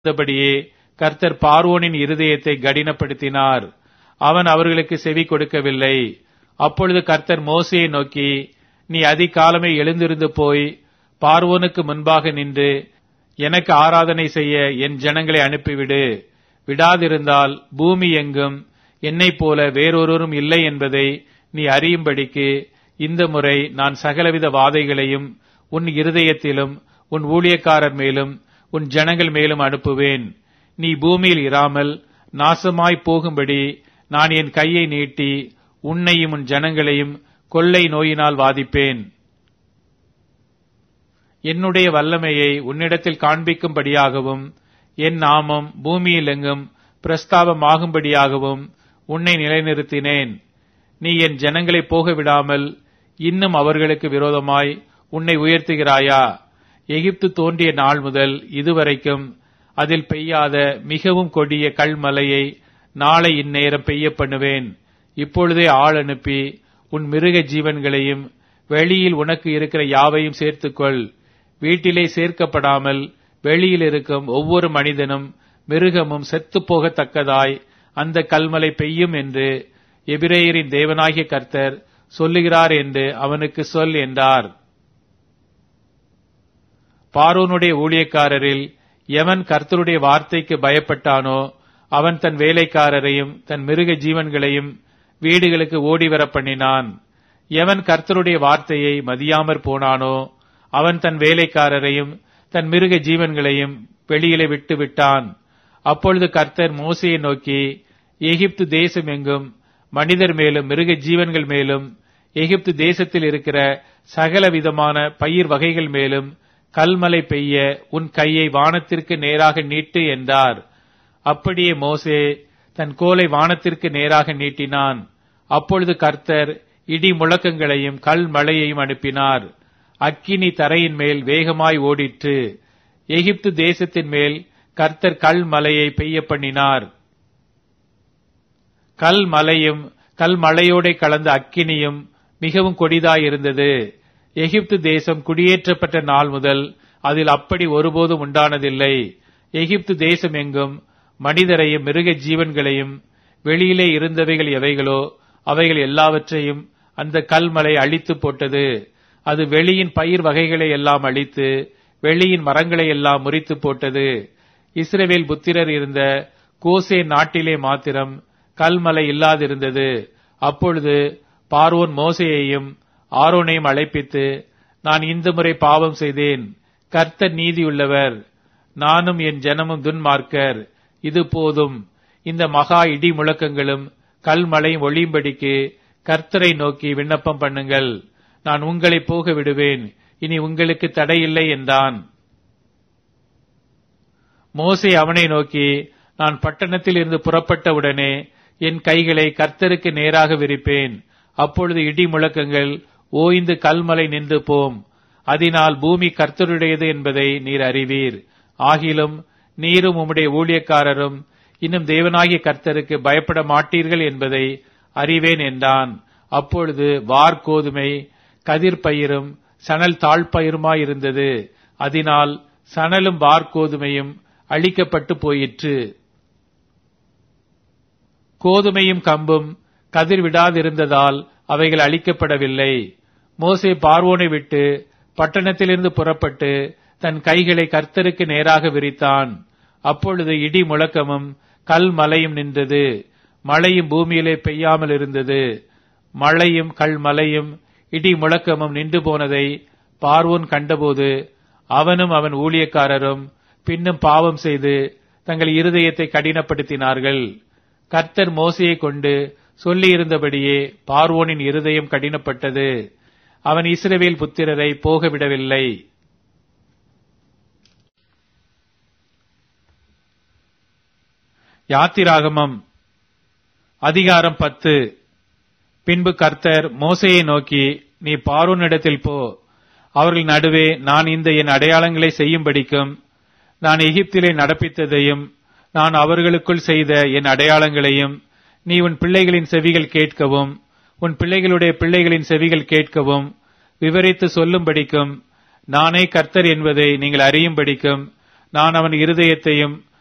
இருந்தபடியே கர்த்தர் பார்வோனின் இருதயத்தை கடினப்படுத்தினார் அவன் அவர்களுக்கு செவி கொடுக்கவில்லை அப்பொழுது கர்த்தர் மோசையை நோக்கி நீ அதிகாலமே எழுந்திருந்து போய் பார்வோனுக்கு முன்பாக நின்று எனக்கு ஆராதனை செய்ய என் ஜனங்களை அனுப்பிவிடு விடாதிருந்தால் பூமி எங்கும் என்னைப் போல வேறொருவரும் இல்லை என்பதை நீ அறியும்படிக்கு இந்த முறை நான் சகலவித வாதைகளையும் உன் இருதயத்திலும் உன் ஊழியக்காரர் மேலும் உன் ஜனங்கள் மேலும் அனுப்புவேன் நீ பூமியில் இராமல் நாசமாய் போகும்படி நான் என் கையை நீட்டி உன்னையும் உன் ஜனங்களையும் கொள்ளை நோயினால் வாதிப்பேன் என்னுடைய வல்லமையை உன்னிடத்தில் காண்பிக்கும்படியாகவும் என் நாமம் பூமியில் எங்கும் பிரஸ்தாபமாகும்படியாகவும் உன்னை நிலைநிறுத்தினேன் நீ என் ஜனங்களை போக விடாமல் இன்னும் அவர்களுக்கு விரோதமாய் உன்னை உயர்த்துகிறாயா எகிப்து தோன்றிய நாள் முதல் இதுவரைக்கும் அதில் பெய்யாத மிகவும் கொடிய கல்மலையை நாளை இந்நேரம் பெய்ய பண்ணுவேன் இப்பொழுதே ஆள் அனுப்பி உன் மிருக ஜீவன்களையும் வெளியில் உனக்கு இருக்கிற யாவையும் சேர்த்துக்கொள் வீட்டிலே சேர்க்கப்படாமல் வெளியில் இருக்கும் ஒவ்வொரு மனிதனும் மிருகமும் செத்துப் போகத்தக்கதாய் அந்த கல்மலை பெய்யும் என்று எபிரேயரின் தேவனாகிய கர்த்தர் சொல்லுகிறார் என்று அவனுக்கு சொல் என்றார் பார்வோனுடைய ஊழியக்காரரில் எவன் கர்த்தருடைய வார்த்தைக்கு பயப்பட்டானோ அவன் தன் வேலைக்காரரையும் தன் மிருக ஜீவன்களையும் வீடுகளுக்கு ஓடிவர பண்ணினான் எவன் கர்த்தருடைய வார்த்தையை மதியாமற் போனானோ அவன் தன் வேலைக்காரரையும் தன் மிருக ஜீவன்களையும் வெளியிலே விட்டு விட்டான் அப்பொழுது கர்த்தர் மோசையை நோக்கி எகிப்து தேசம் எங்கும் மனிதர் மேலும் மிருக ஜீவன்கள் மேலும் எகிப்து தேசத்தில் இருக்கிற சகல விதமான பயிர் வகைகள் மேலும் கல்மலை பெய்ய உன் கையை வானத்திற்கு நேராக நீட்டு என்றார் அப்படியே மோசே தன் கோலை வானத்திற்கு நேராக நீட்டினான் அப்பொழுது கர்த்தர் இடி முழக்கங்களையும் கல் மழையையும் அனுப்பினார் அக்கினி தரையின் மேல் வேகமாய் ஓடிற்று எகிப்து தேசத்தின் மேல் கர்த்தர் கல் மலையை பெய்ய பண்ணினார் கல் மலையும் கல் மலையோட கலந்த அக்கினியும் மிகவும் கொடிதாயிருந்தது எகிப்து தேசம் குடியேற்றப்பட்ட நாள் முதல் அதில் அப்படி ஒருபோதும் உண்டானதில்லை எகிப்து தேசம் எங்கும் மனிதரையும் மிருக ஜீவன்களையும் வெளியிலே இருந்தவைகள் எவைகளோ அவைகள் எல்லாவற்றையும் அந்த கல்மலை அழித்து போட்டது அது வெளியின் பயிர் வகைகளை எல்லாம் அழித்து வெளியின் மரங்களை எல்லாம் முறித்து போட்டது இஸ்ரவேல் புத்திரர் இருந்த கோசே நாட்டிலே மாத்திரம் கல்மலை இல்லாதிருந்தது அப்பொழுது பார்வோன் மோசையையும் ஆரோனையும் அழைப்பித்து நான் இந்த முறை பாவம் செய்தேன் கர்த்தர் நீதியுள்ளவர் நானும் என் ஜனமும் துன்மார்க்கர் இது போதும் இந்த மகா இடி முழக்கங்களும் கல்மழையும் ஒளியும்படிக்கு கர்த்தரை நோக்கி விண்ணப்பம் பண்ணுங்கள் நான் உங்களை போக விடுவேன் இனி உங்களுக்கு தடையில்லை என்றான் மோசே அவனை நோக்கி நான் பட்டணத்தில் இருந்து புறப்பட்டவுடனே என் கைகளை கர்த்தருக்கு நேராக விரிப்பேன் அப்பொழுது இடி முழக்கங்கள் ஓய்ந்து கல்மலை நின்று போம் அதனால் பூமி கர்த்தருடையது என்பதை நீர் அறிவீர் ஆகிலும் நீரும் உம்முடைய ஊழியக்காரரும் இன்னும் தேவனாகிய கர்த்தருக்கு பயப்பட மாட்டீர்கள் என்பதை அறிவேன் என்றான் அப்பொழுது வார் கோதுமை கதிர் பயிரும் சணல் தாழ்பயிருமாயிருந்தது அதனால் சணலும் வார் கோதுமையும் அழிக்கப்பட்டு போயிற்று கோதுமையும் கம்பும் கதிர் விடாதிருந்ததால் அவைகள் அழிக்கப்படவில்லை மோசே பார்வோனை விட்டு பட்டணத்திலிருந்து புறப்பட்டு தன் கைகளை கர்த்தருக்கு நேராக விரித்தான் அப்பொழுது இடி முழக்கமும் கல் மலையும் நின்றது மழையும் பூமியிலே பெய்யாமல் இருந்தது மழையும் கல் மலையும் இடி முழக்கமும் நின்று போனதை பார்வோன் கண்டபோது அவனும் அவன் ஊழியக்காரரும் பின்னும் பாவம் செய்து தங்கள் இருதயத்தை கடினப்படுத்தினார்கள் கர்த்தர் மோசையை கொண்டு சொல்லியிருந்தபடியே பார்வோனின் இருதயம் கடினப்பட்டது அவன் இஸ்ரவேல் புத்திரரை போகவிடவில்லை யாத்திராகமம் அதிகாரம் பத்து பின்பு கர்த்தர் மோசையை நோக்கி நீ பார்வோனிடத்தில் போ அவர்கள் நடுவே நான் இந்த என் அடையாளங்களை செய்யும்படிக்கும் நான் எகிப்திலே நடப்பித்ததையும் நான் அவர்களுக்குள் செய்த என் அடையாளங்களையும் நீ உன் பிள்ளைகளின் செவிகள் கேட்கவும் உன் பிள்ளைகளுடைய பிள்ளைகளின் செவிகள் கேட்கவும் விவரித்து சொல்லும்படிக்கும் நானே கர்த்தர் என்பதை நீங்கள் அறியும்படிக்கும் நான் அவன் இருதயத்தையும்